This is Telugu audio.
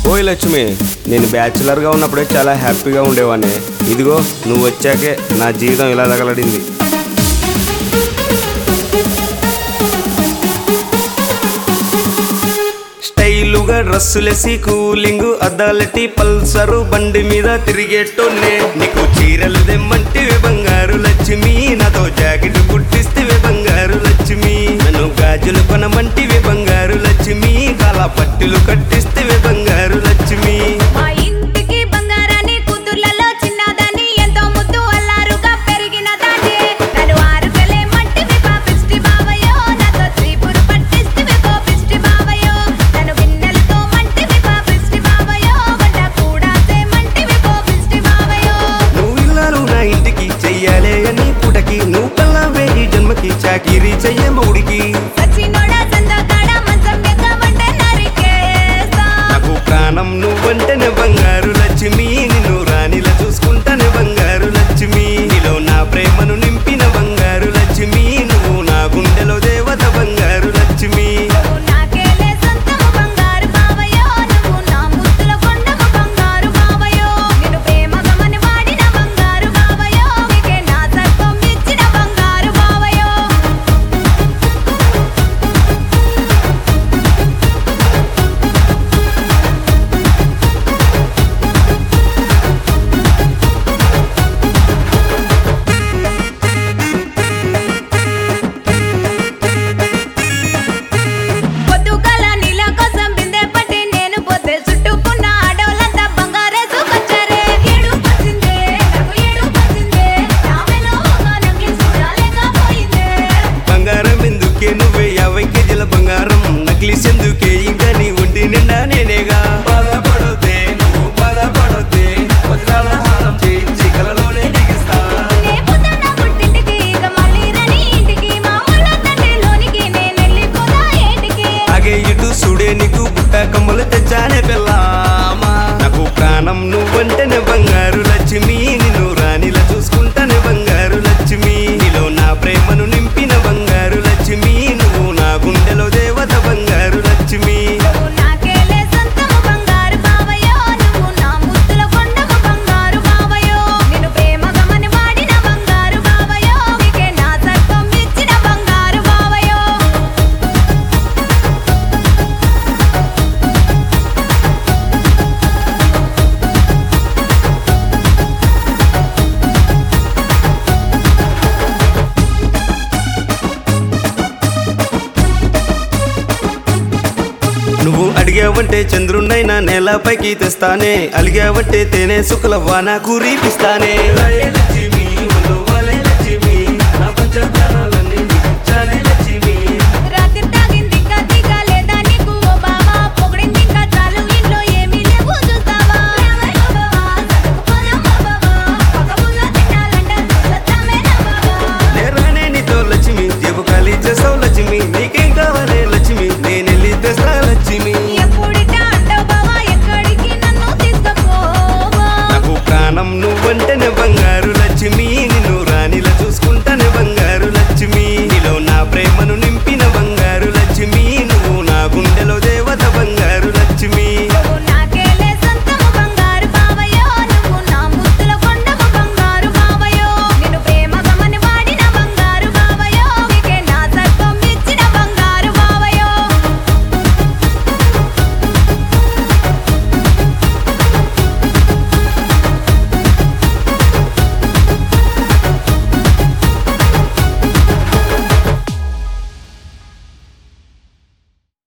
ఓయ్ లక్ష్మి నేను బ్యాచులర్గా ఉన్నప్పుడే చాలా హ్యాపీగా ఉండేవాడిని ఇదిగో నువ్వు వచ్చాకే నా జీవితం ఇలా తగలడింది స్టైలుగా డ్రస్సులేసి కూలింగ్ అద్దాలటి పల్సరు బండి మీద తిరిగేటోనే నీకు చీరలు దెమ్మంటివి బంగారు లక్ష్మి నాతో జాకెట్ కుట్టిస్తివి బంగారు లక్ష్మి నన్ను గాజులు కొనమంటివి బంగారు లక్ష్మి కాల పట్టులు కట్టిస్తివి బంగారు లక్ష్మి మా ఇంటికి బంగారాన్ని కూతుర్లలో చిన్నదాన్ని ఎంతో ముద్దు అల్లారుగా పెరిగిన దాన్ని నన్ను ఆరుగలే మట్టివి పాపిష్టి బావయో నాతో త్రిపురు పట్టిస్తివి కోపిష్టి బావయో నన్ను గిన్నెలతో మంటివి పాపిష్టి బావయో వంట కూడా మంటివి కోపిష్టి బావయో నువ్వు ఇల్లాలు నా ఇంటికి చెయ్యాలే అని పుటకి నువ్వు కల్లావే ఈ జన్మకి చాకిరీ చెయ్యే మౌడికి సచినోడా సందకాడ మంచం ఎక్క వంట నరికేస్తా నాకు ప్రాణం నువ్వంటేనే బంగారు లక్ష్మి నిన్ను రాణిలా చూసుకుంటానే బంగారు లక్ష్మి నీలో నా ప్రేమను నింపిన బంగారు లక్ష్మి నువ్వు నా గుండెలో దేవత బంగారు లక్ష్మి నువ్వు నాకేలే సొంతము బంగారు బావయో నువ్వు నా ముద్దుల కొండము బంగారు బావయో నిన్ను ప్రేమగమని వాడిన బంగారు బావయో నీకే నా సర్వం ఇచ్చిన బంగారు బావయో పొద్దుగల నీళ్ళ కోసం బిందె పట్టి నేను పొద్దు చుట్టుకున్న ఆడోళ్ళంతా బంగారేసుకొచ్చారే ఏడు పచ్చిందే నాకు ఏడు పచ్చిందే నామెలో ఒక నెక్లెస్ కూడా లేకపోయిందే బంగారం ఎందుకే నువ్వే యాభై కేజీల బంగారం నక్లీస్ ఎందుకే ఇంకా నీ ఒంటి నిండా నేనేగా బాధపడొద్దే నువ్వు బాధపడొద్దే వజ్రాల హారం చేయించి కలలోనే దిగిస్తా నే పుట్టిన పుట్టింటికి ఇక మళ్ళీ రని ఇంటికి మా ఊళ్ళ తండ్రిలోనికి నేను వెళ్ళిపోదా ఏటికి అగే ఇటు సుడే నీకు పుట్ట కమ్మలు తెచ్చానే పిల్లామా నాకు ప్రాణం నువ్వంటేనే బంగారు లక్ష్మి నిన్ను రాణిలా చూసుకుంటానే బంగారు లక్ష్మి నీలో నా ప్రేమను నింపిన బంగారు లక్ష్మి నువ్వు నా గుండెలో దేవత బంగారు లక్ష్మి నువ్వు నాకేలే సొంతము బంగారు బావయో నువ్వు నా ముద్దుల కొండము బంగారు బావయో నిన్ను ప్రేమగమని వాడిన బంగారు బావయో నీకే నా సర్వం ఇచ్చిన బంగారు బావయో నువ్వు అడిగావంటే చంద్రుణ్ణైనా నేలపైకి తెస్తానే అలిగావంటే తేనె సుఖల వాన కురిపిస్తానే